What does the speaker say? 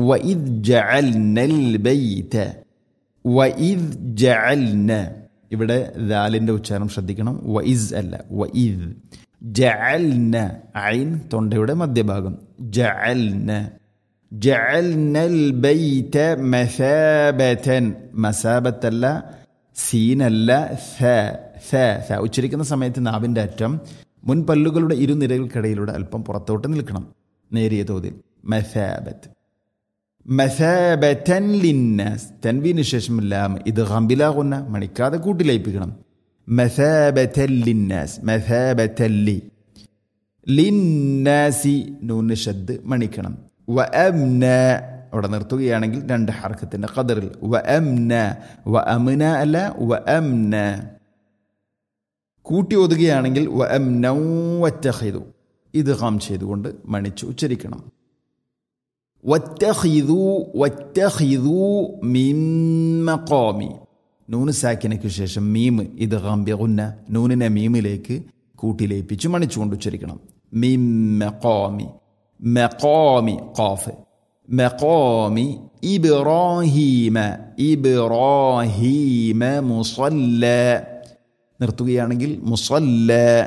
വഇദ് ജഅൽനൽ ബൈത വഇദ് ജഅൽന ഇവിടെ ദാലിന്റെ ഉച്ചാരണം ശ്രദ്ധിക്കണം വഇസ് അല്ല വഇദ് ജഅൽന ഐൻ തൊണ്ടയുടെ മധ്യഭാഗം ജഅൽന ജഅൽനൽ ബൈത മസാബതൻ മസാബത്തല്ല സീനല്ല സ സ സ ഉച്ചരിക്കുന്ന സമയത്ത് നാവിൻ്റെ അറ്റം മുൻപല്ലുകളുടെ ഇരുനിരകൾക്കിടയിലൂടെ അല്പം പുറത്തോട്ട് നിൽക്കണം നേരിയ തോതിൽ മസാബത്ത് മസാബത്തൻ ലിന്നാസ് തൻവീന് ശേഷം ലാം ഇത് ഹംബിലാകുന്ന മണിക്കാതെ കൂട്ടിലയിപ്പിക്കണം മസാബത്തൻ ലിന്നാസ് മസാബത്തല്ലി ലിന്നാസി നൂന് ഷദ് മണിക്കണം വ അംന അവിടെ നിർത്തുകയാണെങ്കിൽ രണ്ട് ഹർക്കത്തിന്റെ ഖദറിൽ വ അംന വ അമിന അല്ല വ അംന കൂട്ടി ഒതുകയാണെങ്കിൽ വ അംനൗ വറ്റഹിതു ഇത് ഹാം ചെയ്തുകൊണ്ട് മണിച്ച് ഉച്ചരിക്കണം വറ്റഹിതു വറ്റഹിതു മിൻ മഖാമി നൂന് സാക്കിനയ്ക്ക് ശേഷം മീം ഇത് ഗാംബ്യകുന്ന നൂനിനെ മീമിലേക്ക് കൂട്ടിലേപ്പിച്ച് മണിച്ചുകൊണ്ട് ഉച്ചരിക്കണം മിം മഖാമി മഖാമി ഖാഫ് മഖാമി ഇബ്രാഹീമ ഇബ്രാഹീമ മുസല്ല നിർത്തുകയാണെങ്കിൽ മുസല്ല